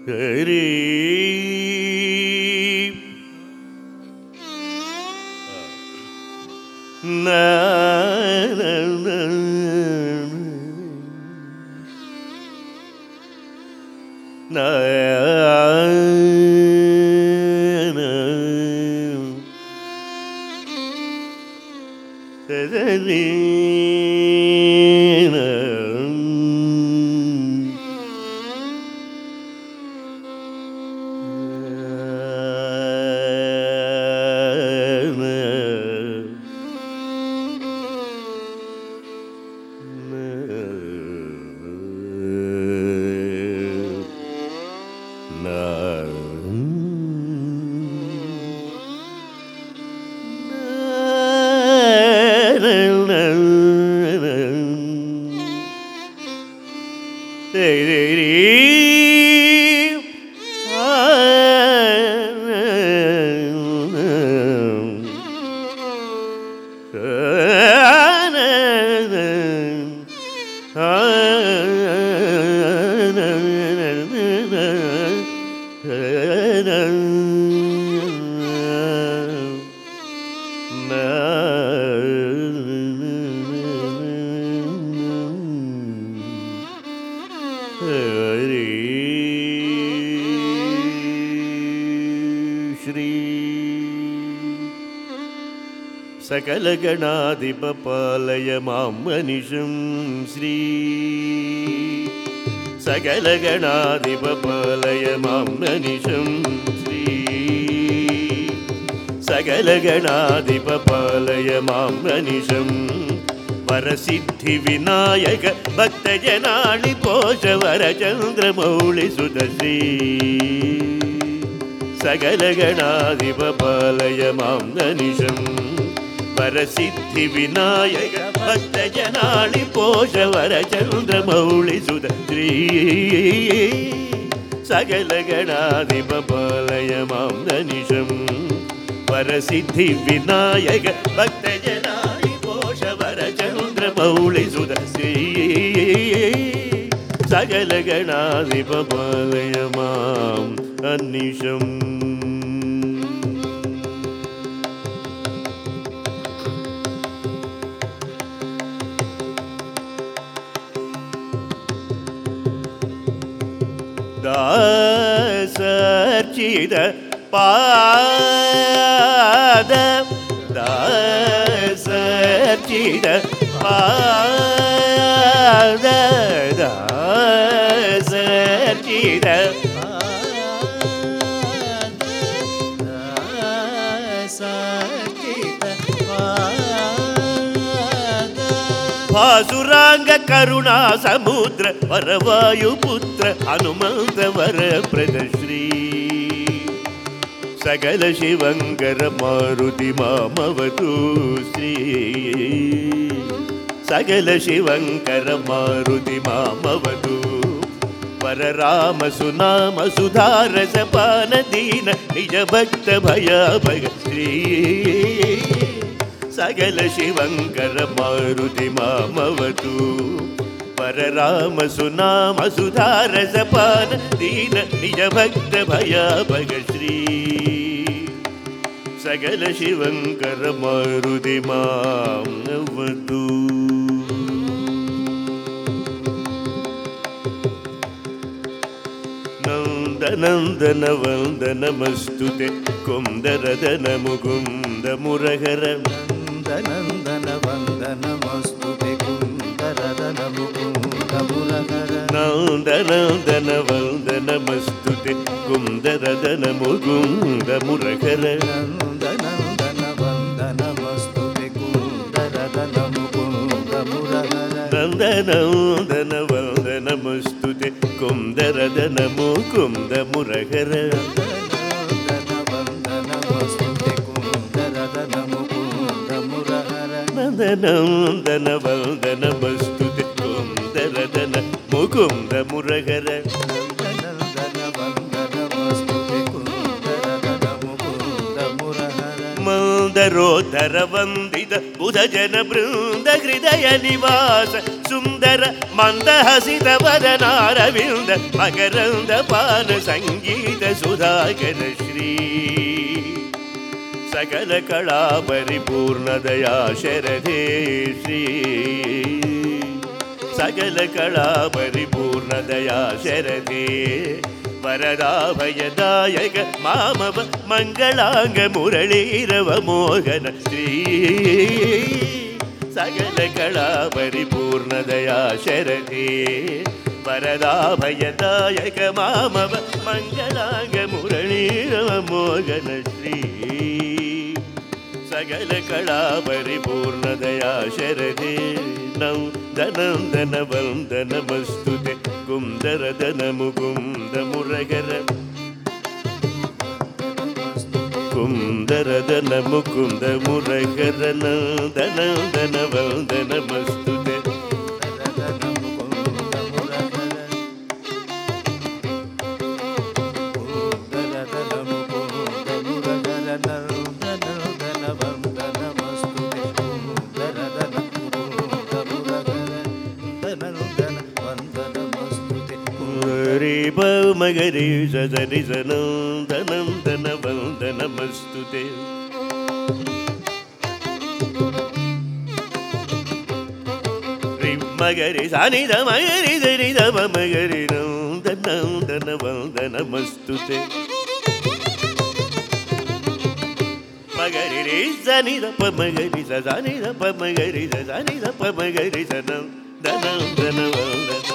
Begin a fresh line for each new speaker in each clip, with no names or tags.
ஹரி நா, நா, நா, நா, நா. ததரி, நா. ശ്രീ സകലഗണാധിപപാലയ മാം മനിഷം ശ്രീ സകലഗണാധിപപാലയ മാം മനിഷം ശ്രീ സകലഗണാധിപപാലയ മാം മനിഷം വരസിദ്ധി വിനായക ഭക്തജനാളി പോഷ വരചന്ദ്രമൗളി സുതശ്രീ സകലഗണാധിപപാലയ മാം നനിഷം വരസിദ്ധി വിനായക ഭക്തജനാളി പോഷ വരചന്ദ്രമൗളി സുതശ്രീ സകലഗണാധിപപാലയ മാം നനിഷം വരസിദ്ധി വിനായക ഭക്തജനാളി പോഷ വരചന്ദ്രമൗളി സുതശ്രീ സകലഗണാധിപപാലയ മാം അന്നിഷം ദാസർച്ചിത പാദ ദാസർച്ചിത പാദ ദാസർച്ചിത ಭಾಸುರಾಂಗ ಕರುಣಾ ಸಮುದ್ರ ವರವಾಯುಪುತ್ರ ಹನುಮಂತ ವರ ಪ್ರದಶ್ರೀ ಸಕಲ ಶಿವಂಕರ ಮಾರುತಿ ಮಾಮವತು ಶ್ರೀ ಸಕಲ ಶಿವಂಕರ ಮಾರುತಿ ಮಾಮವತು ವರ ರಾಮ ಸುನಾಮ ಸುಧಾರಸ ಪಾನ ದೀನ ನಿಜ ಭಕ್ತ ಭಯ ಭಗ ಶ್ರೀ ಸಕಲ ಶಿವಂಕರ ಮಾರುತಿ ಮಾಮವತು ಪರ ರಾಮ ಸುನಾಮ ಸುಧಾರಸ ಪಾನ ದೀನ ನಿಜ ಭಕ್ತ ಭಯ ಭಗ ಶ್ರೀ ಸಕಲ ಶಿವಂಕರ ಮಾರುತಿ ಮಾಮವತು ನಂದನಂದನ ವಂದನಮಸ್ತುತೆ ಕುಂದರದನ ಮುಕುಂದ ಮುರಹರ
ನಂದನಂದನ ವಂದನಮಸ್ತುತೆ ಕುಂದರದನ ಮುಕುಂದ ಮುರಹರ
ನಂದನಂದನ ವಂದನಮಸ್ತುತೆ ಕುಂದರದನ ಮುಕುಂದ ಮುರಹರ
ನಂದನಂದನ ವಂದನಮಸ್ತುತೆ ಕುಂದರದನ ಮುಕುಂದ ಮುರಹರ
ನಂದನಂದನ ವಂದನಮಸ್ತುತೆ ಕುಂದರದನ ಮುಕುಂದ ಮುರಹರ
ನಂದನಂದನ ವಂದನಮಸ್ತುತೆ ಕುಂದರದನ ಮುಕುಂದ ಮುರಹರ
ನಂದನಂದನ ವಂದನಮಸ್ತುತೆ
ನಂದನಂದನ ವಂದನಮಸ್ತುತೆ ಕುಂದರದನ ಮುಕುಂದ ಮುರಹರ
ಮಂದರೋಧರ ವಂದಿತ ಬುಧ ಜನ ಬೃಂದ ಹೃದಯ ನಿವಾಸ சுந்தர மந்தஹசித வதனாரவிந்த மகரந்த பான சங்கீத சுதாகர ஸ்ரீ சகல கலா பரிபூர்ணதயா சரதே ஸ்ரீ சகல கலா பரிபூர்ணதயா சரதே வரதாபயதாயக மாமவ மங்களாங்க முரளீரவ மோகன ஸ்ரீ சகல கலா பரிபூர்ணதயா சரதே வரதாபயதாயக மாமவ மங்களாங்க முரளீரவ மோகன ஸ்ரீ சகல கலா பரிபூர்ணதயா சரதே நம் தனம் தன வந்தனமஸ்துதே குந்தரதன முகுந்த முரகர குந்தரதன முகுந்த முரகர நந்தனம் தன வந்தனமஸ்துதே ரி ப மகரி சரி சனம் தனம் தன வந்தனமஸ்துதே ரி மகரி சனித மகரி சரி தம மகரி நம் தனம் தன வந்தனமஸ்துதே மகரி ரி சனித ப மகரி சனித ப மகரி சனித ப மகரி சனம் தனம் தன வந்தன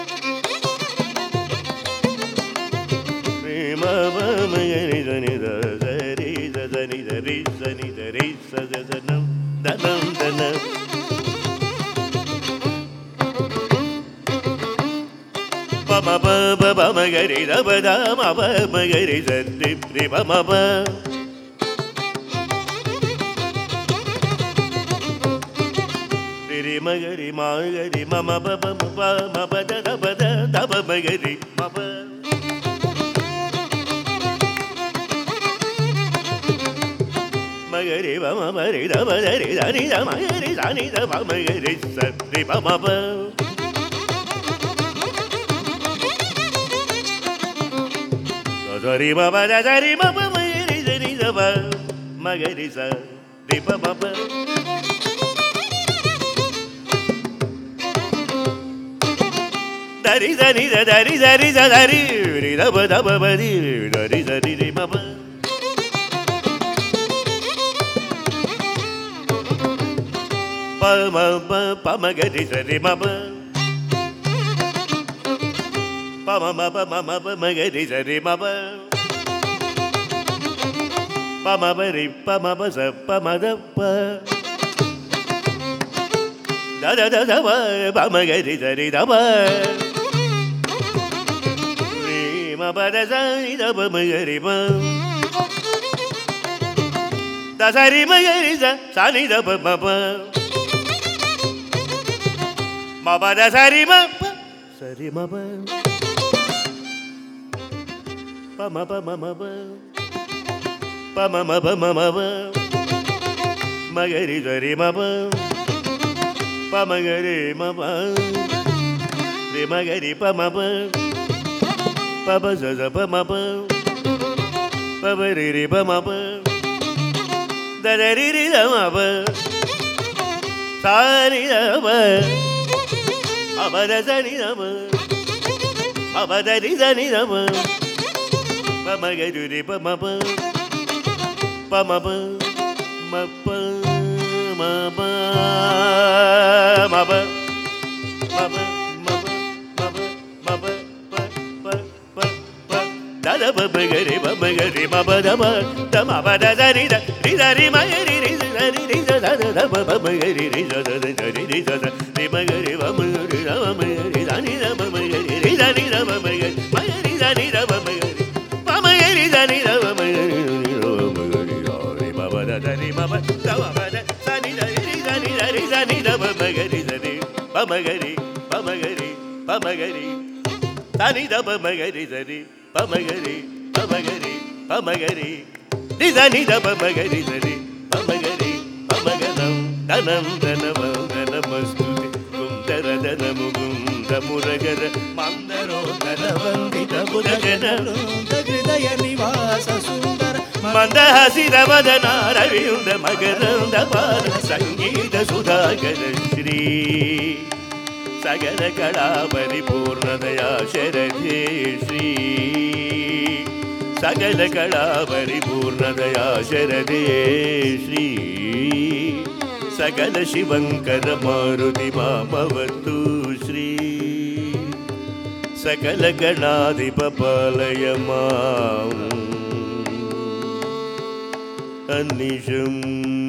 மகரி சனி சரி சனி சரி சனி சரி சனம் தனம் தனம் பம ப ப மகரி தபத மப மகரி சரி ரி பம ப ரி மகரி மகரி மம ப ப ம ப ம ப த த ப த த ப மகரி ம ப மகரி பம மரி த ப த ரி த நி த மகரி த நி த ப மகரி ச ரி ப ம ப த ரி ப ப த த ரி ப ப மகரி த நி த ப மகரி ச ரி ப ம ப தரி தரி த தரி தரி த தரி ரி த ப த ப ப ரி தரி தரி ரி ம ப ப ம ப ப ம க ரி ச ரி ம ப ப ம ம ப ம ம ப ம க ரி ச ரி ம ப ப ம ப ரி ப ம ப ச ப ம த ப த த த த ப ப ம க ரி ச ரி த ப ரி ம ப த ச ரி த ப ம க ரி ப த ச ரி ம க ரி ச ச ni த ப ம ப ம ப த ச ரி ம ப ச ரி ம ப ப ம ப ம ம ப ப ம ம ப ம ம ப ம க ரி ச ரி ம ப ப ம க ரி ம ப ரி ம க ரி ப ம ப ப ப ச ச ப ம ப ப ப ரி ரி ப ம ப த த ரி ரி த ம ப சா ரி த ப ம ப த ச ni த ப ம ப த ரி ச ni த ப ப ம க ரி ரி ப ம ப ப ம ப ம ப ம ப ம ப ம ப ம ப ம ப ம ப ப ப ப ப த த ப ப க ரி ப ப க ரி ம ப த ப த ம ப த த ரி த ரி த ரி ம க ரி ரி த த ரி ரி த த த த ப ப ம க ரி ரி த த த த ரி ரி த த ரி ம க ரி ப ம க ரி த ப ம க ரி த ni த ப ம க ரி ரி த ni த ப ம க ரி ம க ரி த ni த ப ம க ரி ப ம க ரி த ni த ப ம க ரி ரி த ப ம க ரி த ரி ம ப த த ரி ம ப த ம ப த த ni த ரி ரி த ni த ரி த ni த ப ம க ரி த ரி ப ம க ரி ப ம க ரி ப ம க ரி தனி தப மகரி சரி பமகரி பமகரி பமகரி நிதனி தப மகரி சரி பமகரி பமகனம் தனம் தனம தனமஸ்துதி குந்தரத ಮದನ ಮುಗುಂದ ಮುರಗರ ಮಂದರೋದರ ವಂದಿತ ಬುಧಜನ
ಹೃದಯ ನಿವಾಸ ಸುಂದರ
ಮಂದ ಹಸಿರ ಮದನ ರವಿಯುಂದ ಮಗರಂದ ಪಾದ ಸಂಗೀತ ಸುಧಾಕರ ಶ್ರೀ ಸಗಲ ಕಳಾ ಪರಿಪೂರ್ಣದಯ ಶರಧೇ ಶ್ರೀ ಸಕಲ ಕಳಾ ಪರಿಪೂರ್ಣದಯ ಶರದೇ ಶ್ರೀ ಸಕಲ ಶಿವಂಕರ ಮಾರುತಿ ಮಾಮವತ್ತು ಶ್ರೀ ಸಕಲ ಗಣಾಧಿಪ ಪಾಲಯ ಮಾಂ ಅನಿಶಂ